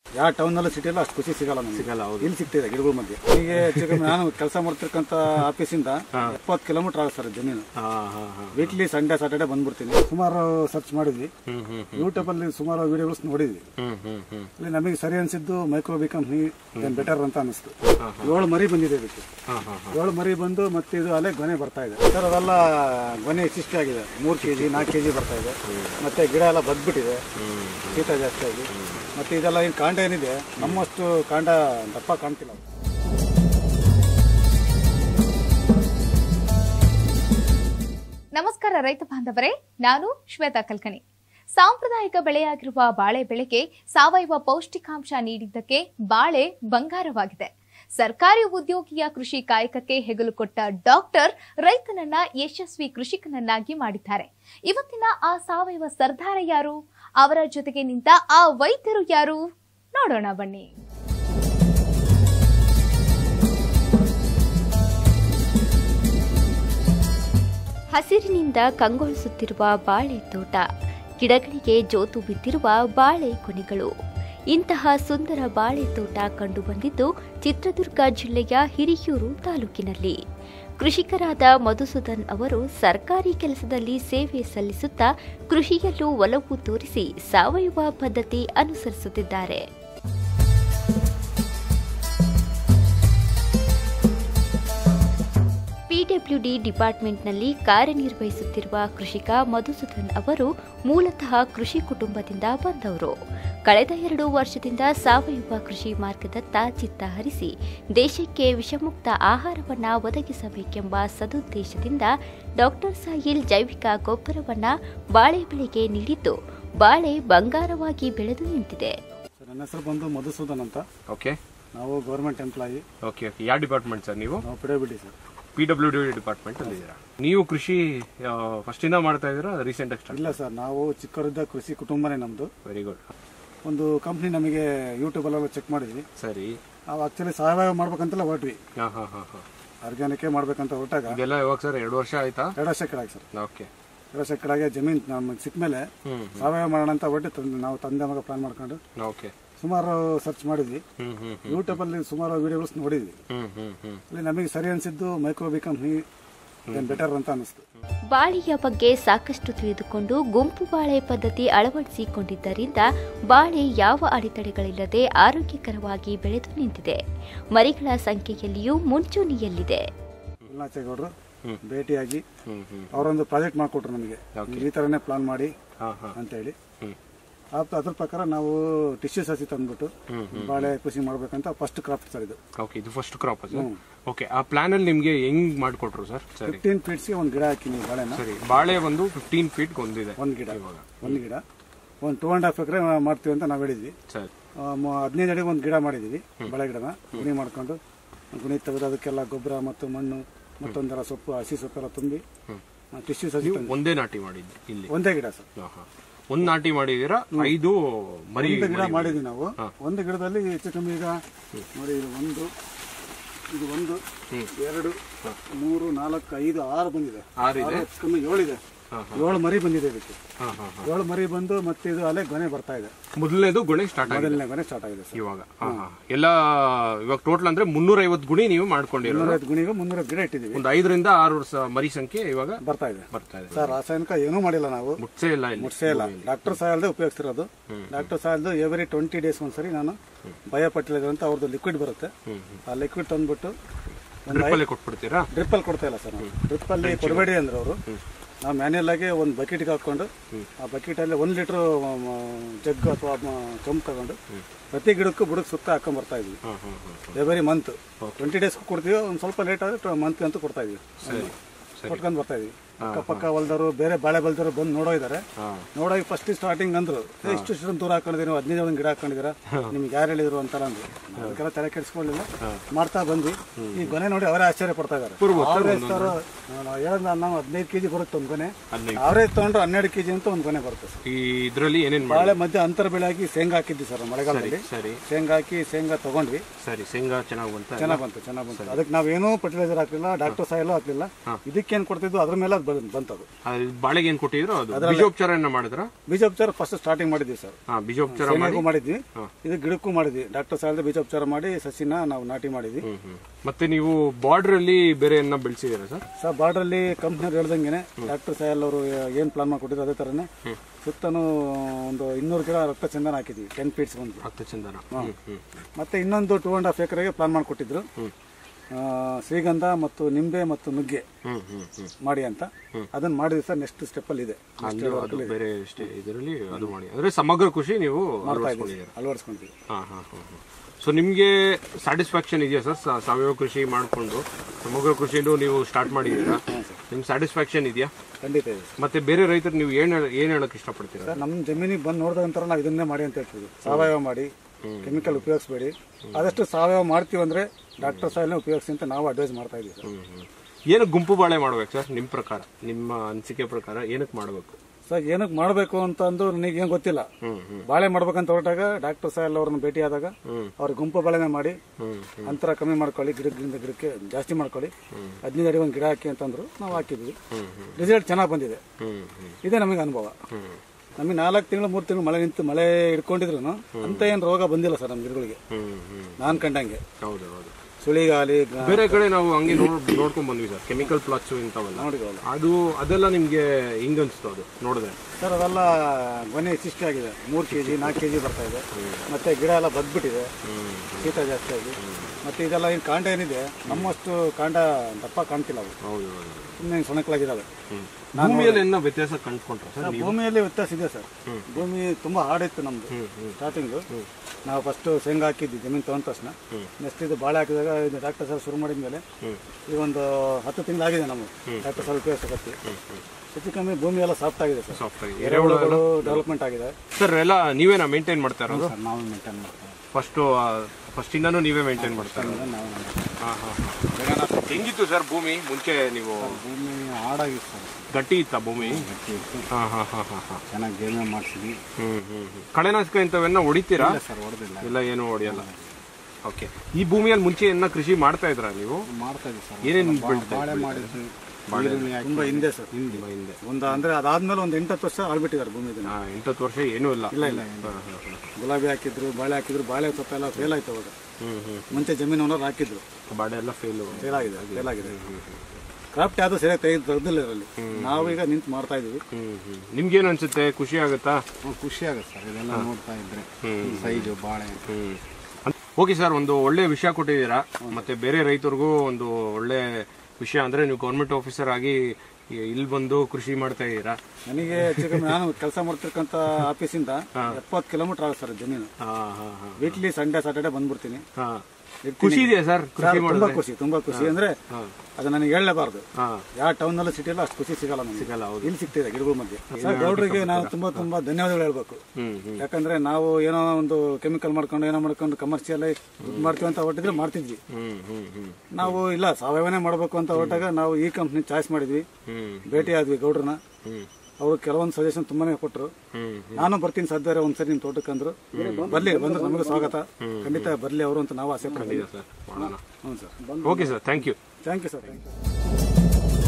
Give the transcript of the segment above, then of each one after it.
ಯಾವ ಟೌನಲ್ಲೂ ಸಿಟಿಯಲ್ಲೂ ಅಷ್ಟು ಖುಷಿ ಸಿಗಲ್ಲ ನಮ್ಗೆ ಸಿಗಲ್ಲ ಹೌದು ಇಲ್ಲಿ ಸಿಗ್ತಿದೆ ಗಿಡಗಳ ಮಧ್ಯೆ ಹೀಗೆ ಹೆಚ್ಚು ಕಮ್ಮಿ ನಾನು ಕೆಲಸ ಮಾಡ್ತಿರ್ಕಂತ ಆಫೀಸಿಂದ ಎಪ್ಪತ್ತು ಕಿಲೋಮೀಟರ್ ಆಗುತ್ತೆ ಸರ್ ಜಮೀನು ಹಾ ಹಾ ಹಾ ವೀಕ್ಲಿ ಸಂಡೇ ಸಾಟರ್ಡೆ ಬಂದ್ಬಿಡ್ತೀನಿ ಸುಮಾರು ಸರ್ಚ್ ಮಾಡಿದ್ವಿ ಹ್ಮ್ ಹ್ಮ್ ಯೂಟ್ಯೂಬ್ ಅಲ್ಲಿ ಸುಮಾರು ವಿಡಿಯೋಸ್ ನೋಡಿದ್ವಿ ಹ್ಮ್ ಹ್ಮ್ ಹ್ಮ್ ಅಲ್ಲಿ ನಮಗೆ ಸರಿ ಅನ್ಸಿದ್ದು ಮೈಕ್ರೋಬಿ ಕಂಪ್ನಿ ಬೆಟರ್ ಅಂತ ಅನಿಸ್ತು ಏಳು ಮರಿ ಬಂದಿದೆ ಇದಕ್ಕೆ ಹಾ ಹಾ ಹಾ ಏಳು ಮರಿ ಬಂದು ಮತ್ತೆ ಇದು ಅಲ್ಲೇ ಗೊನೆ ಬರ್ತಾ ಇದೆ ಸರ್ ಅದೆಲ್ಲ ಗೊನೆ ಹೆಚ್ಚಿಷ್ಟೇ ಆಗಿದೆ ಮೂರು ಕೆ ಜಿ ನಾಲ್ಕು ಕೆ ಜಿ ಬರ್ತಾ ಇದೆ ಮತ್ತೆ ಗಿಡ ಎಲ್ಲ ಬಗ್ಬಿಟ್ಟಿದೆ ಶೀತ ಜಾಸ್ತಿ ಆಗಿ ಮತ್ತೆ ಇದೆಲ್ಲ ಏನು ಕಾಂಡ ಏನಿದೆ ನಮ್ಮಷ್ಟು ಕಾಂಡ ದಪ್ಪ ಕಾಣ್ತಿಲ್ಲ ನಮಸ್ಕಾರ ರೈತ ಬಾಂಧವರೇ ನಾನು ಶ್ವೇತಾ ಕಲ್ಕಣಿ ಸಾಂಪ್ರದಾಯಿಕ ಬೆಳೆಯಾಗಿರುವ ಬಾಳೆ ಬೆಳೆಗೆ ಸಾವಯವ ಪೌಷ್ಟಿಕಾಂಶ ನೀಡಿದ್ದಕ್ಕೆ ಬಾಳೆ ಬಂಗಾರವಾಗಿದೆ ಸರ್ಕಾರಿ ಉದ್ಯೋಗಿಯ ಕೃಷಿ ಕಾಯಕಕ್ಕೆ ಹೆಗಲು ಕೊಟ್ಟ ಡಾಕ್ಟರ್ ರೈತನನ್ನ ಯಶಸ್ವಿ ಕೃಷಿಕನನ್ನಾಗಿ ಮಾಡಿದ್ದಾರೆ ಇವತ್ತಿನ ಆ ಸಾವಯವ ಸರ್ದಾರ ಯಾರು ಅವರ ಜೊತೆಗೆ ನಿಂತ ಆ ವೈದ್ಯರು ಯಾರು ನೋಡೋಣ ಬನ್ನಿ ಹಸಿರಿನಿಂದ ಕಂಗೊಳಿಸುತ್ತಿರುವ ಬಾಳೆ ತೋಟ ಗಿಡಗಳಿಗೆ ಜೋತು ಬಿದ್ದಿರುವ ಬಾಳೆ ಕೊನೆಗಳು ಇಂತಹ ಸುಂದರ ಬಾಳೆ ತೋಟ ಕಂಡುಬಂದಿದ್ದು ಚಿತ್ರದುರ್ಗ ಜಿಲ್ಲೆಯ ಹಿರಿಯೂರು ತಾಲೂಕಿನಲ್ಲಿ ಕೃಷಿಕರಾದ ಮಧುಸೂದನ್ ಅವರು ಸರ್ಕಾರಿ ಕೆಲಸದಲ್ಲಿ ಸೇವೆ ಸಲ್ಲಿಸುತ್ತಾ ಕೃಷಿಯಲ್ಲೂ ಒಲವು ತೋರಿಸಿ ಸಾವಯವ ಪದ್ಧತಿ ಅನುಸರಿಸುತ್ತಿದ್ದಾರೆ ಪಿಡಬ್ಲ್ಯೂಡಿ ಡಿಪಾರ್ಟ್ಮೆಂಟ್ನಲ್ಲಿ ಕಾರ್ಯನಿರ್ವಹಿಸುತ್ತಿರುವ ಕೃಷಿಕ ಮಧುಸೂದನ್ ಅವರು ಮೂಲತಃ ಕೃಷಿ ಕುಟುಂಬದಿಂದ ಬಂದವರು ಕಳೆದ ಎರಡು ವರ್ಷದಿಂದ ಸಾವಯವ ಕೃಷಿ ಮಾರ್ಗದತ್ತ ಚಿತ್ತ ಹರಿಸಿ ದೇಶಕ್ಕೆ ವಿಷಮುಕ್ತ ಆಹಾರವನ್ನ ಒದಗಿಸಬೇಕೆಂಬ ಸದುದ್ದೇಶದಿಂದ ಡಾಕ್ಟರ್ ಸಾಯಿಲ್ ಜೈವಿಕ ಗೊಬ್ಬರವನ್ನ ಬಾಳೆ ಬೆಳೆಗೆ ನೀಡಿದ್ದು ಬಾಳೆ ಬಂಗಾರವಾಗಿ ಬೆಳೆದು ನಿಂತಿದೆ ಸರ್ ನನ್ನ ಹೆಸರು ಬಂದು ಮಧುಸೂದನ್ ಅಂತ ಓಕೆ ನಾವು ಗೌರ್ಮೆಂಟ್ ಎಂಪ್ಲಾಯಿ ಓಕೆ ಓಕೆ ಯಾವ ಡಿಪಾರ್ಟ್ಮೆಂಟ್ ಸರ್ ನೀವು ನಾವು PWD sir P W D department ಅಲ್ಲಿ ಇದ್ದೀರಾ ನೀವು ಕೃಷಿ ಫಸ್ಟ್ ಇಂದ ಮಾಡ್ತಾ ಇದ್ದೀರಾ ರೀಸೆಂಟ್ ಆಗಿ ಸ್ಟಾರ್ಟ್ ಇಲ್ಲ ಸರ್ ನಾವು ಚಿಕ್ಕವರಿದ್ದ ಕೃಷಿ ಕುಟುಂಬನೇ ನಮ್ಮದು ವೆರಿ ಗುಡ್ ಒಂದು ಕಂಪ್ನಿ ನಮಗೆ ಯೂಟ್ಯೂಬಲ್ಲೆಲ್ಲ ಚೆಕ್ ಮಾಡಿದ್ವಿ ಸರಿ ನಾವು ಆಕ್ಚುಲಿ ಸಾವಯವ ಮಾಡ್ಬೇಕಂತೆಲ್ಲ ಹೊರಟ್ವಿ ಹಾ ಹಾ ಹಾ ಹಾ ಆರ್ಗ್ಯಾನಿಕೇ ಮಾಡ್ಬೇಕಂತ ಹೊರಟಾಗ ಇದೆಲ್ಲ ಯಾವಾಗ ಸರ್ ಎರಡು ವರ್ಷ ಆಯ್ತಾ ಎರಡು ವರ್ಷ ಕೆಳಗೆ ಸರ್ ಓಕೆ ಎರಡು ವರ್ಷ ಕೆಳಗೆ ಜಮೀನ್ ನಮಗೆ ಸಿಕ್ಕ ಮೇಲೆ ಹ್ಮ್ ಸಾವಯವ ಮಾಡೋಣ ಅಂತ ಹೊರಟು ತಂದು ನಾವು ತಂದೆ ಮಗ ಪ್ಲಾನ್ ಮಾಡ್ಕೊಂಡು ಓಕೆ ಸುಮಾರು ಸರ್ಚ್ ಮಾಡಿದ್ವಿ ಹ್ಮ್ ಹ್ಮ್ ಯೂಟ್ಯೂಬಲ್ಲಿ ಸುಮಾರು ವಿಡಿಯೋಸ್ ನೋಡಿದ್ವಿ ಹ್ಮ್ ಹ್ಮ್ ಹ್ಮ್ ಅಲ್ಲಿ ನಮಗೆ ಸರಿ ಅನ್ಸಿದ್ದು ಮೈಕ್ರೋಬಿ ಕಂಪ್ನಿ ಬೆಟರ್ ಅಂತ ಅನಿಸ್ತು ಬಾಳೆಯ ಬಗ್ಗೆ ಸಾಕಷ್ಟು ತಿಳಿದುಕೊಂಡು ಗುಂಪು ಬಾಳೆ ಪದ್ಧತಿ ಅಳವಡಿಸಿಕೊಂಡಿದ್ದರಿಂದ ಬಾಳೆ ಯಾವ ಅಡೆತಡೆಗಳಿಲ್ಲದೆ ಆರೋಗ್ಯಕರವಾಗಿ ಬೆಳೆದು ನಿಂತಿದೆ ಮರಿಗಳ ಸಂಖ್ಯೆಯಲ್ಲಿಯೂ ಮುಂಚೂಣಿಯಲ್ಲಿದೆ ಉಲ್ಲಾಚೇಗೌಡರು ಭೇಟಿಯಾಗಿ ಹ್ಮ್ ಹ್ಮ್ ಅವರೊಂದು ಪ್ರಾಜೆಕ್ಟ್ ಮಾಡಿಕೊಟ್ರು ನಮಗೆ ನೀವು ಈ ಥರನೇ ಪ್ಲಾನ್ ಮಾಡಿ ಹಾ ಹಾ ಅಂತೇಳಿ ಹ್ಮ್ ಆಪ್- ಅದ್ರ ಪ್ರಕಾರ ನಾವು ಟಿಶ್ಯೂ ಸಸಿ ತಂದ್ಬಿಟ್ಟು ಬಾಳೆ ಕೃಷಿ ಮಾಡ್ಬೇಕಂತ ಫಸ್ಟ್ ಕ್ರಾಪ್ ಸರ್ ಇದು ಓಕೆ ಇದು ಫಸ್ಟ್ ಕ್ರಾಪ್ ಸರ್ ಓಕೆ ಆ ಪ್ಲಾನ್ ಅಲ್ಲಿ ನಿಮ್ಗೆ ಹೆಂಗ್ ಮಾಡ್ಕೊಟ್ರು ಸರ್ ಸರಿ ಫಿಫ್ಟೀನ್ ಫೀಟ್ಸ್ಗೆ ಒಂದು ಗಿಡ ಹಾಕಿನಿ ಬಾಳೆನ ಸರಿ ಬಾಳೆ ಒಂದು ಫಿಫ್ಟೀನ್ ಫೀಟ್ ಒಂದಿದೆ ಒಂದು ಗಿಡ ಒಂದು ಗಿಡ ಒಂದು ಟೂ ಆ್ಯಂಡ್ ಹಾಫ್ ಎಕರೆ ಮಾಡ್ತೀವಿ ಅಂತ ನಾವು ಹೇಳಿದ್ವಿ ಸರಿ ಆ, ಮ- ಹದಿನೈದು ಅಡಿಗೆ ಒಂದು ಗಿಡ ಮಾಡಿದ್ದೀವಿ ಬಾಳೆ ಗಿಡನ ಗುಣಿ ಮಾಡ್ಕೊಂಡು ಗುಣಿ ತೆಗೆದು ಅದಕ್ಕೆಲ್ಲ ಗೊಬ್ಬರ ಮತ್ತು ಮಣ್ಣು ಮತ್ತೊಂದರ ಸೊಪ್ಪು ಹಸಿ ಸೊಪ್ಪೆಲ್ಲ ತುಂಬಿ ಟಿಶ್ಯೂ ಸಸಿ ತಂದ್ವಿ. ಒಂದೇ ನಾಟಿ ಮಾಡಿದ್ರಿ ಇಲ್ಲಿ ಒಂದೇ ಗಿಡ ಸರ್ ಹಾ, ಹಾ. ಒಂದ್ ನಾಟಿ ಮಾಡಿದೀರಾ ಐದು ಮರಿ ಒಂದು ಗಿಡ ಮರಿ- ಮಾಡಿದ್ವಿ ನಾವು ಒಂದು ಗಿಡದಲ್ಲಿ ಹೆಚ್ಚು ಕಮ್ಮಿ ಈಗ ನೋಡಿ ಇದು ಒಂದು ಇದು ಒಂದು ಎರಡು ಮೂರು ನಾಲ್ಕು ಐದು ಆರು ಬಂದಿದೆ ಆರಿದೆ ಆರು ಹೆಚ್ಚು ಕಮ್ಮಿ ಏಳಿದೆ ಏಳು ಮರಿ ಬಂದಿದೆ ಇದಕ್ಕೆ ಹಾ, ಹಾ, ಹಾ. ಏಳು ಮರಿ ಬಂದು ಮತ್ತೆ ಇದು ಅಲ್ಲೇ ಗೊನೆ ಬರ್ತಾ ಇದೆ ಮೊದಲನೇದು ಗುಣಿ ಸ್ಟಾರ್ಟ್ ಆಗಿದೆ ಮೊದಲನೇ ಗೊನೆ ಸ್ಟಾರ್ಟ್ ಆಗಿದೆ ಸರ್ ಇವಾಗ ಹಾ, ಹಾ. ಎಲ್ಲ ಇವಾಗ ಟೋಟಲ್ ಅಂದ್ರೆ ಮುನ್ನೂರ ಐವತ್ತು ಗುಣಿ ನೀವು ಮಾಡ್ಕೊಂಡಿರೋ ಮುನ್ನೂರೈವತ್ತು ಗುಣಿಗೆ ಮುನ್ನೂರೈವತ್ತು ಗಿಡ ಇಟ್ಟಿದ್ದೀವಿ ಒಂದು ಐದರಿಂದ ಆರು ಸ- ಮರಿ ಸಂಖ್ಯೆ ಇವಾಗ ಬರ್ತಾ ಇದೆ ಬರ್ತಾ ಇದೆ ಸರ್ ರಾಸಾಯನಿಕ ಏನೂ ಮಾಡಿಲ್ಲ ನಾವು ಮುಟ್ಸೇ ಇಲ್ಲ ಇಲ್ಲಿ ಮುಟ್ಸೇ ಇಲ್ಲ ಡಾಕ್ಟರ್ ಸಾಯಲ್ದೇ ಉಪಯೋಗಿಸ್ತಿರೋದು ಡಾಕ್ಟರ್ ಸಾಯಲ್ದು ಎವ್ರಿ ಟ್ವೆಂಟಿ ಡೇಸ್ ಒಂದ್ಸರಿ ನಾನು ಬಯೋ ಫರ್ಟಿಲೈಸರ್ ಅಂತ ಅವ್ರದ್ದು ಲಿಕ್ವಿಡ್ ಬರುತ್ತೆ ಆ ಲಿಕ್ವಿಡ್ ತಂದ್ಬಿಟ್ಟು ಒಂದು ಡ್ರಿಪ್ಪಲ್ಲೇ ಕೊಟ್ಬಿಡ್ತೀರಾ ಡ್ರಿಪ್ ಅಲ್ಲಿ ಕೊಡ್ತಾ ಇಲ್ಲ ಸರ್ ನಾವು ಡ್ರಿಪ್ ಅಲ್ಲಿ ಕೊಡಬೇಡಿ ಅಂದ್ರೆ ಅವರು ನಾವು ಮ್ಯಾನ್ಯಲ್ ಆಗಿ ಒಂದು ಬಕೆಟ್ಗೆ ಹಾಕೊಂಡು ಆ ಬಕೆಟ್ ಅಲ್ಲಿ ಒಂದ್ ಲೀಟರ್ ಜಗ್ ಅಥವಾ ಚೊಂಬ್ ತಗೊಂಡು ಪ್ರತಿ ಗಿಡಕ್ಕೂ ಬುಡಕ್ ಸುತ್ತ ಹಾಕೊಂಡ್ ಬರ್ತಾ ಇದ್ವಿ ಹಾ, ಹಾ, ಹಾ. ಎವರಿ ಮಂತ್ ಟ್ವೆಂಟಿ ಡೇಸ್ ಕೊಡ್ತೀವಿ ಒಂದ್ ಸ್ವಲ್ಪ ಲೇಟ್ ಆದ್ರೆ ಮಂತ್ ಅಂತೂ ಕೊಡ್ತಾ ಇದೀವಿ ಕೊಟ್ಕೊಂಡ್ ಬರ್ತಾ ಇದೀವಿ ಅಕ್ಕಪಕ್ಕ ಹೊಲ್ದವರು ಬೇರೆ ಬಾಳೆ ಬಲ್ದವರು ಬಂದು ನೋಡೋ ಇದಾರೆ ಹಾ. ನೋಡೋಗಿ ಫಸ್ಟ್ ಸ್ಟಾರ್ಟಿಂಗ್ ಅಂದ್ರು "ಏ, ಇಷ್ಟು ಇಷ್ಟು ದೂರ ಹಾಕೊಂಡಿದ್ದೀರಿ ನೀವು ಹದಿನೈದು ಒಂದು ಗಿಡ ಹಾಕೊಂಡಿದ್ದೀರಾ ನಿಮ್ಗೆ ಯಾರು ಹೇಳಿದ್ರು ಅಂತಾರ ಅಂದ್ರು ನಾವು ಅದಕ್ಕೆಲ್ಲ ತಲೆ ಕೆಡಿಸ್ಕೊಳ್ಳಿಲ್ಲ ಮಾಡ್ತಾ ಬಂದ್ವಿ ಈ ಗೊನೆ ನೋಡಿ ಅವರೇ ಆಶ್ಚರ್ಯ ಪಡ್ತಾ ಇದಾರೆ ಅವರೇಜ್ ತರ ಹೇಳೋದ್ ನಾವು ಹದಿನೈದು ಕೆಜಿ ಬರುತ್ತೆ ಒಂದು ಗೊನೆ ಹದಿನೈದು. ಅವರೇಜ್ ತಗೊಂಡ್ರೆ ಹನ್ನೆರಡು ಕೆಜಿ ಅಂತ ಒಂದು ಗೊನೆ ಬರುತ್ತೆ ಸರ್ ಈ ಇದ್ರಲ್ಲಿ ಏನೇನ್ ಮಾಡಿ ಬಾಳೆ ಮಧ್ಯೆ ಅಂತರ ಬೆಳೆ ಹಾಕಿ ಶೇಂಗಾ ಹಾಕಿದ್ವಿ ಸರ್ ಮಳೆಗಾಲದಲ್ಲಿ ಸರಿ ಶೇಂಗಾ ಹಾಕಿ ಶೇಂಗಾ ತಗೊಂಡ್ವಿ ಸರಿ ಶೇಂಗಾ ಚೆನ್ನಾಗಿ ಬಂತ ಚೆನ್ನಾಗ್ ಬಂತು ಚೆನ್ನಾಗ್ ಬಂತು ಅದಕ್ಕೆ ನಾವೇನೂ ಫರ್ಟಿಲೈಸರ್ ಹಾಕ್ಲಿಲ್ಲ ಡಾಕ್ಟರ್ ಸಾಯಲ್ಲೂ ಹಾಕ್ಲಿಲ್ಲ ಇದಕ್ಕೇನ್ ಕೊಡ್ತಿದ್ವು ಅದ್ರ ಮೇಲೆ ಅದು ಬಂದ್- ಬಂತದು ಅದು ಬಾಳೆಗೆ ಏನ್ ಕೊಟ್ಟಿದ್ರು ಅದು ಬೀಜೋಪಚಾರ ಏನ ಮಾಡಿದ್ರ ಬೀಜೋಪಚಾರ ಫಸ್ಟ್ ಸ್ಟಾರ್ಟಿಂಗ್ ಮಾಡಿದ್ವಿ ಸರ್ ಹಾ ಬೀಜೋಪಚಾರ ಮಾಡಿ ಸೇನೆಗೂ ಮಾಡಿದ್ವಿ ಇದು ಗಿಡಕ್ಕೂ ಮಾಡಿದ್ವಿ ಡಾಕ್ಟರ್ ಸಾಲದ ಬೀಜೋಪಚಾರ ಮಾಡಿ ಸಸಿನ ನಾವು ನಾಟಿ ಮಾಡಿದ್ವಿ ಹ್ಮ್, ಹ್ಮ್. ಮತ್ತೆ ನೀವು ಬಾರ್ಡರ್ ಅಲ್ಲಿ ಬೇರೆ ಏನ ಬೆಳೆಸಿದೀರಾ ಸರ್ ಸರ್ ಬಾರ್ಡರ್ ಅಲ್ಲಿ ಕಂಪ್ನಿಯವ್ರು ಹೇಳ್ದಂಗೆನೆ ಡಾಕ್ಟರ್ ಸಾಯಲ್ ಅವರು ಏನ್ ಪ್ಲಾನ್ ಮಾಡ್ಕೊಟ್ಟಿದ್ರು ಅದೇ ತರನೇ ಸುತ್ತನೂ ಒಂದು ಇನ್ನೂರು ಗಿಡ ರಕ್ತ ಚಂದನ ಹಾಕಿದ್ವಿ ಟೆನ್ ಫೀಟ್ಸ್ ಬಂದು ರಕ್ತ ಚಂದನ ಹ್ಮ್, ಹ್ಮ್. ಮತ್ತೆ ಇನ್ನೊಂದು ಟೂ ಅಂಡ್ ಹಾಫ್ ಎಕರೆಗೆ ಪ್ಲಾನ್ ಮಾಡಿಕೊಟ್ಟಿದ್ರು ಆ, ಶ್ರೀಗಂಧ ಮತ್ತು ನಿಂಬೆ ಮತ್ತು ನುಗ್ಗೆ ಹ್ಮ್ ಹ್ಮ್ ಹ್ಮ್ ಮಾಡಿ ಅಂತ ಅದನ್ನ ಮಾಡಿದ್ವಿ ಸರ್ ನೆಕ್ಸ್ಟ್ ಸ್ಟೆಪ್ ಅಲ್ಲಿ ಇದೆ ಅಲ್ಲಿ ಅದು ಬೇರೆ ಇದರಲ್ಲಿ ಅದು ಮಾಡಿ ಅಂದ್ರೆ ಸಮಗ್ರ ಖುಷಿ ನೀವು ಅಳವಡಿಸ್ಕೊಂಡಿದ್ದೀರಾ ಅಳವಡಿಸ್ಕೊಂಡ್ವಿ ಹಾ ಹಾ ಹಾ ಸೊ ನಿಮ್ಗೆ ಸ್ಯಾಟಿಸ್ಫ್ಯಾಕ್ಷನ್ ಇದೆಯಾ ಸರ್ ಸಾವಯವ ಕೃಷಿ ಮಾಡ್ಕೊಂಡು ಸಮಗ್ರ ಕೃಷಿನೂ ನೀವು ಸ್ಟಾರ್ಟ್ ಮಾಡಿದ್ದೀರಾ ನಿಮ್ಗೆ ಸ್ಯಾಟಿಸ್ಫ್ಯಾಕ್ಷನ್ ಇದೆಯಾ ಖಂಡಿತ ಇದೆ ಮತ್ತೆ ಬೇರೆ ರೈತರು ನೀವು ಏನ್ ಹೇಳ- ಏನ್ ಹೇಳಕ್ ಇಷ್ಟಪಡ್ತೀರಾ ಸರ್ ನಮ್ಮ ಜಮೀನಿಗೆ ಬಂದು ನೋಡಿದ ನಂತರ ನಾವು ಇದನ್ನೇ ಮಾಡಿ ಅಂತ ಹೇಳ್ತೀವಿ ಸಾವಯವ ಮಾಡಿ ಕೆಮಿಕಲ್ ಉಪಯೋಗಿಸಬೇಡಿ ಆದಷ್ಟು ಸಾವಯವ ಮಾಡ್ತೀವಿ ಅಂದ್ರೆ ಡಾಕ್ಟರ್ ಸಾಯಿಲ್ನ ಉಪಯೋಗಿಸಿ ಅಂತ ನಾವು ಅಡ್ವೈಸ್ ಮಾಡ್ತಾ ಇದೀವಿ ಸರ್ ಏನಕ್ಕೆ ಗುಂಪು ಬಾಳೆ ಮಾಡ್ಬೇಕು ಸರ್ ನಿಮ್ ಪ್ರಕಾರ ನಿಮ್ಮ ಅನಿಸಿಕೆ ಪ್ರಕಾರ ಏನಕ್ಕೆ ಮಾಡ್ಬೇಕು ಸರ್ ಏನಕ್ಕೆ ಮಾಡಬೇಕು ಅಂತ ಅಂದು ನನಗೆ ಏನು ಗೊತ್ತಿಲ್ಲ ಹ್ಮ್ ಹ್ಮ್ ಬಾಳೆ ಮಾಡ್ಬೇಕಂತ ಹೊರಟಾಗ ಡಾಕ್ಟರ್ ಸಾಯಲ್ ಅವ್ರನ್ನ ಭೇಟಿ ಆದಾಗ ಅವ್ರ ಗುಂಪು ಬಾಳೆನೆ ಮಾಡಿ ಹ್ಮ್ ಅಂತರ ಕಮ್ಮಿ ಮಾಡ್ಕೊಳ್ಳಿ ಗಿಡದಿಂದ ಗಿಡಕ್ಕೆ ಜಾಸ್ತಿ ಮಾಡ್ಕೊಳ್ಳಿ ಹದಿನೈದು ಅಡಿ ಒಂದು ಗಿಡ ಹಾಕಿ ಅಂತಂದ್ರು ನಾವು ಹಾಕಿದ್ವಿ ರಿಸಲ್ಟ್ ಚೆನ್ನಾಗಿ ಬಂದಿದೆ ಹ್ಮ್ ಹ್ಮ್ ಇದೇ ನಮಗೆ ಅನುಭವ ಹ್ಮ್ ನಮಗೆ ನಾಲ್ಕು ತಿಂಗಳು ಮೂರು ತಿಂಗಳು ಮಳೆ ನಿಂತು ಮಳೆ ಹಿಡ್ಕೊಂಡಿದ್ರು ಅಂತ ಏನು ರೋಗ ಬಂದಿಲ್ಲ ಸರ್ ನಮ್ಮ ಗಿಡಗಳಿಗೆ ಹ್ಮ್ ಹ್ಮ್ ನಾನು ಕಂಡಂಗೆ ಹೌದು ಹೌದು ಸುಳಿಗಾಲಿ ಗ- ಬೇರೆ ಕಡೆ ನಾವು ಹಂಗೆ ನೋಡ್ ನೋಡ್ಕೊಂಡ್ ಬಂದ್ವಿ ಸರ್ ಕೆಮಿಕಲ್ ಪ್ಲಾಟ್ಸ್ ಇಂಥವೆಲ್ಲ ನೋಡಿದ್ವಲ್ಲ ಅದು ಅದೆಲ್ಲ ನಿಮ್ಗೆ ಹಿಂಗ್ ಅನ್ಸ್ತು ಅದು ನೋಡಿದ್ರೆ ಸರ್ ಅದೆಲ್ಲ ಗೊನೆ ಶಿಷ್ಟಿ ಆಗಿದೆ ಮೂರು ಕೆ ಜಿ ನಾಲ್ಕು ಕೆ ಜಿ ಬರ್ತಾ ಇದೆ ಮತ್ತೆ ಗಿಡ ಎಲ್ಲ ಬದ್ಬಿಟ್ಟಿದೆ ಶೀತ ಜಾಸ್ತಿ ಆಗಿ ಮತ್ತೆ ಇದೆಲ್ಲ ಏನು ಕಾಂಡ ಏನಿದೆ ನಮ್ಮಷ್ಟು ಕಾಂಡ ದಪ್ಪ ಕಾಣ್ತಿಲ್ಲ ಅವು ಹೌದು ಹೌದು ಸುಮ್ಮನೆ ಸೊಣಕಲಾಗಿದ್ದಾವೆ ಭೂಮಿಯಲ್ಲಿ ಏನೋ ವ್ಯತ್ಯಾಸ ಕಂಡ್ಕೊಂಡ್ರ ಸರ್ ನೀವು ಭೂಮಿಯಲ್ಲಿ ವ್ಯತ್ಯಾಸ ಇದೆ ಸರ್ ಭೂಮಿ ತುಂಬಾ ಹಾಡಿತ್ತು ನಮ್ದು ಸ್ಟಾರ್ಟಿಂಗು ನಾವು ಫಸ್ಟ್ ಶೇಂಗಾ ಹಾಕಿದ್ವಿ ಜಮೀನು ತಗೊಂಡ ತಕ್ಷಣ ನೆಕ್ಸ್ಟ್ ಇದು ಬಾಳೆ ಹಾಕಿದಾಗ ಇದು ಡಾಕ್ಟರ್ ಸರ್ ಶುರು ಮಾಡಿದ ಮೇಲೆ ಈ ಒಂದು ಹತ್ತು ತಿಂಗಳಾಗಿದೆ ನಮಗೆ ಡಾಕ್ಟರ್ ಸರ್ ಉಪಯೋಗಿಸಕತ್ತಿ ಹೆಚ್ಚು ಕಮ್ಮಿ ಭೂಮಿ ಎಲ್ಲ ಸಾಫ್ಟ್ ಆಗಿದೆ ಸರ್ ಸಾಫ್ಟ್ ಆಗಿ ಎರೆಹುಳುಗಳು ಡೆವಲಪ್ಮೆಂಟ್ ಆಗಿದೆ ಸರ್ ಎಲ್ಲ ನೀವೇನಾ ಮೇಂಟೈನ್ ಮಾಡ್ತಾ ಇರೋದು ನಾವು ಮೇಂಟೈನ್ ಮಾಡ್ತೀವಿ ಫಸ್ಟ್ ಫಸ್ಟ್ ಇಂದಾನು ನೀವೇ ಮೇಂಟೈನ್ ಮಾಡ್ತಾ ಇರೋದು ನಾವು ಹಾ ಹಾ ಹಾ ಹೆಂಗಿತ್ತು ಸರ್ ಭೂಮಿ ಮುಂಚೆ ನೀವು ಭೂಮಿ ಹಾಡಾಗಿತ್ತು ಸರ್ ಗಟ್ಟಿ ಇತ್ತ ಭೂಮಿ ಹಾ ಹಾ ಹಾ ಹಾ ಹಾ ಚೆನ್ನಾಗಿ ಗೇಮೆ ಮಾಡಿಸಿದ್ವಿ ಹ್ಮ್ ಹ್ಮ್ ಹ್ಮ್. ಕಳೆನಾಶಕ ಇಂಥವೆಲ್ಲ ಹೊಡಿತೀರಾ ಸರ್ ಹೊಡೆದಿಲ್ಲ ಇಲ್ಲ ಏನು ಹೊಡಿಯಲ್ಲ ಓಕೆ ಈ ಭೂಮಿಯಲ್ಲಿ ಮುಂಚೆ ಏನ ಕೃಷಿ ಮಾಡ್ತಾ ಇದ್ರಾ ನೀವು ಮಾಡ್ತಾ ಇದ್ವಿ ಸರ್ ಏನೇನು ಬೆಳಿತಾ ಬಾಳೆ ಮಾಡಿದ್ವಿ ತುಂಬಾ ಹಿಂದೆ ಸರ್ ಹಿಂದೆ ಹಿಂದೆ ಒಂದು ಅಂದ್ರೆ ಅದಾದ್ಮೇಲೆ ಒಂದು ಎಂಟತ್ತು ವರ್ಷ ಆಳ್ಬಿಟ್ಟಿದ್ದಾರೆ ಭೂಮಿ ಇದನ್ನ ಹಾ ಎಂಟತ್ತು ವರ್ಷ ಏನೂ ಇಲ್ಲ ಇಲ್ಲ ಇಲ್ಲ ಹಾ, ಹಾ, ಹಾ. ಗುಲಾಬಿ ಹಾಕಿದ್ರು ಬಾಳೆ ಹಾಕಿದ್ರು ಬಾಳೆ ಸ್ವಲ್ಪ ಎಲ್ಲ ಫೇಲ್ ಆಯ್ತು ಅವಾಗ ಹ್ಮ್ ಹ್ಮ್ ಮುಂಚೆ ಜಮೀನು ಓನರ್ ಹಾಕಿದ್ರು ಬಾಡೆ ಎಲ್ಲ ಫೇಲು ಫೇಲ್ ಆಗಿದೆ ಫೇಲ್ ಆಗಿದೆ ಕ್ರಾಫ್ಟ್ ಯಾವ್ದು ಸರಿಯಾಗಿ ತೆಗೆದು ತೆಗ್ದಿಲ್ಲ ಇದರಲ್ಲಿ ನಾವೀಗ ನಿಂತು ಮಾಡ್ತಾ ಇದೀವಿ ಹ್ಮ್ ಹ್ಮ್ ನಿಮ್ಗೇನು ಅನ್ಸುತ್ತೆ ಖುಷಿ ಆಗುತ್ತಾ ಖುಷಿ ಆಗುತ್ತೆ ಸರ್ ಇದೆಲ್ಲ ನೋಡ್ತಾ ಇದ್ರೆ ಸೈಜು ಬಾಳೆ ಹ್ಮ್ ಓಕೆ ಸರ್ ಒಂದು ಒಳ್ಳೆ ವಿಷಯ ಕೊಟ್ಟಿದ್ದೀರಾ ಮತ್ತೆ ಬೇರೆ ರೈತರಿಗೂ ಒಂದು ಒಳ್ಳೆ ವಿಷಯ ಅಂದ್ರೆ ನೀವು ಗೌರ್ಮೆಂಟ್ ಆಫೀಸರ್ ಆಗಿ ಇಲ್ಲಿ ಬಂದು ಕೃಷಿ ಮಾಡ್ತಾ ಇದ್ದೀರಾ ನನಗೆ ಹೆಚ್ಚು ಕಮ್ಮಿ ನಾನು ಕೆಲಸ ಮಾಡ್ತಿರ್ಕಂತ ಆಫೀಸಿಂದ ಎಪ್ಪತ್ತು ಕಿಲೋಮೀಟರ್ ಆಗುತ್ತೆ ಸರ್ ಜಮೀನು ಹಾ ಹಾ ಹಾ ವೀಕ್ಲಿ ಸಂಡೇ ಸಾಟರ್ಡೆ ಬಂದ್ಬಿಡ್ತೀನಿ ಹಾ ಇರ್ತೀನಿ. ಖುಷಿ ಇದೆಯಾ ಸರ್ ಸರ್, ಕೃಷಿ ತುಂಬಾ ಮಾಡಿದ್ರೆ ಖುಷಿ ತುಂಬಾ ಖುಷಿ ಅಂದ್ರೆ ಅದು ನನಗೆ ಹೇಳಲೇಬಾರ್ದು ಹಾ ಯಾವ ಟೌನ್ ನಲ್ಲೂ ಸಿಟಿಯಲ್ಲೂ ಅಷ್ಟು ಖುಷಿ ಸಿಗಲ್ಲ ನಮ್ಗೆ ಸಿಗಲ್ಲ ಹೌದು ಇಲ್ಲಿ ಸಿಗ್ತಿದೆ ಗಿಡಗಳ ಮಧ್ಯೆ ಸರ್ ಗೌಡ್ರಿಗೆ ನಾವು ತುಂಬಾ ತುಂಬಾ ಧನ್ಯವಾದಗಳು ಹೇಳ್ಬೇಕು ಹ್ಮ್ ಹ್ಮ್ ಯಾಕಂದ್ರೆ ನಾವು ಏನೋ ಒಂದು ಕೆಮಿಕಲ್ ಮಾಡ್ಕೊಂಡು ಏನೋ ಮಾಡ್ಕೊಂಡು ಕಮರ್ಷಿಯಲ್ ಮಾಡ್ತೀವಿ ಅಂತ ಹೊಟ್ಟಿದ್ರೆ ಮಾಡ್ತಿದ್ವಿ ಹ್ಮ್ ಹ್ಮ್ ಹ್ಮ್ ನಾವು ಇಲ್ಲ ಸಾವಯವನೇ ಮಾಡಬೇಕು ಅಂತ ಹೊರಟಾಗ ನಾವು ಈ ಕಂಪ್ನಿ ಚಾಯ್ಸ್ ಮಾಡಿದ್ವಿ ಹ್ಮ್ ಭೇಟಿ ಆದ್ವಿ ಗೌಡ್ರನ್ನ ಹ್ಮ್ ಅವರು ಕೆಲವೊಂದು ಸಜೆಷನ್ ತುಂಬಾನೇ ಕೊಟ್ಟರು ಹ್ಮ್ ನಾನು ಬರ್ತೀನಿ ಸದ್ಯ ಒಂದ್ಸರಿ ನಿಮ್ ತೋಟಕ್ಕೆ ಅಂದ್ರು ಬರ್ಲಿ ಬಂದ್ರೆ ನಮಗೂ ಸ್ವಾಗತ ಖಂಡಿತ ಬರ್ಲಿ ಅವರು ಅಂತ ನಾವು ಆಸೆ ಪಡ್ತೀವಿ ಸರ್ ಮಾಡೋಣ ಹ್ಞೂ sir okay sir thank you thank you sir thank you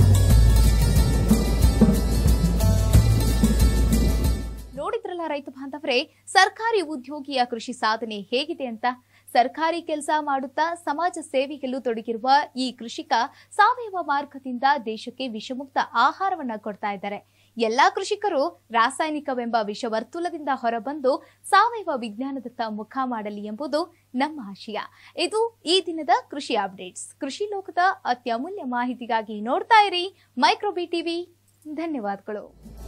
ನೋಡಿದ್ರಲ್ಲ ರೈತ ಬಾಂಧವರೇ ಸರ್ಕಾರಿ ಉದ್ಯೋಗಿಯ ಕೃಷಿ ಸಾಧನೆ ಹೇಗಿದೆ ಅಂತ ಸರ್ಕಾರಿ ಕೆಲಸ ಮಾಡುತ್ತಾ ಸಮಾಜ ಸೇವೆಯಲ್ಲೂ ತೊಡಗಿರುವ ಈ ಕೃಷಿಕ ಸಾವಯವ ಮಾರ್ಗದಿಂದ ದೇಶಕ್ಕೆ ವಿಷಮುಕ್ತ ಆಹಾರವನ್ನ ಕೊಡ್ತಾ ಇದ್ದಾರೆ ಎಲ್ಲಾ ಕೃಷಿಕರು ರಾಸಾಯನಿಕವೆಂಬ ವಿಷವರ್ತುಲದಿಂದ ಹೊರಬಂದು ಸಾವಯವ ವಿಜ್ಞಾನದತ್ತ ಮುಖ ಮಾಡಲಿ ಎಂಬುದು ನಮ್ಮ ಆಶಯ ಇದು ಈ ದಿನದ ಕೃಷಿ ಅಪ್ಡೇಟ್ಸ್ ಕೃಷಿ ಲೋಕದ ಅತ್ಯಮೂಲ್ಯ ಮಾಹಿತಿಗಾಗಿ ನೋಡ್ತಾ ಇರಿ ಮೈಕ್ರೋಬಿ ಟಿವಿ ಧನ್ಯವಾದಗಳು